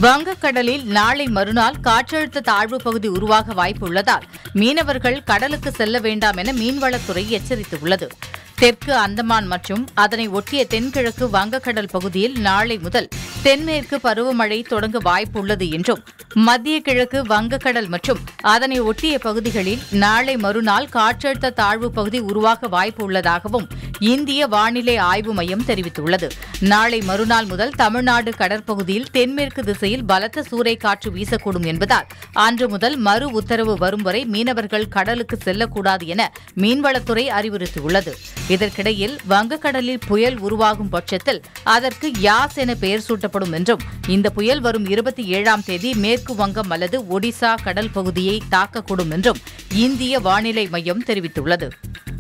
வங்கக்கடலில் நாளை மறுநாள் காற்றழுத்த தாழ்வு பகுதி உருவாக வாய்ப்புள்ளதால் மீனவர்கள் கடலுக்கு செல்ல வேண்டாம் என மீன்வளத்துறை எச்சரித்துள்ளது தெற்கு அந்தமான் மற்றும் அதனை ஒட்டிய தென்கிழக்கு வங்கக்கடல் பகுதியில் நாளை முதல் தென்மேற்கு பருவமழை தொடங்க வாய்ப்புள்ளது என்றும் மத்திய கிழக்கு வங்கக்கடல் மற்றும் அதனை ஒட்டிய பகுதிகளில் நாளை மறுநாள் காற்றழுத்த தாழ்வு பகுதி உருவாக வாய்ப்பு உள்ளதாகவும் இந்திய வானிலை ஆய்வு மையம் தெரிவித்துள்ளது நாளை மறுநாள் முதல் தமிழ்நாடு கடற்பகுதியில் தென்மேற்கு திசையில் பலத்த சூறைக்காற்று வீசக்கூடும் என்பதால் அன்று முதல் மறு உத்தரவு வரும் வரை மீனவர்கள் கடலுக்கு செல்லக்கூடாது என மீன்வளத்துறை அறிவுறுத்தியுள்ளது இதற்கிடையில் வங்கக்கடலில் புயல் உருவாகும் பட்சத்தில் அதற்கு யாஸ் என பெயர் சூட்டப்படும் என்றும் இந்த புயல் வரும் இருபத்தி ஏழாம் தேதி மேற்கு வங்கம் அல்லது ஒடிசா கடல் பகுதியை தாக்கக்கூடும் என்றும் இந்திய வானிலை மையம் தெரிவித்துள்ளது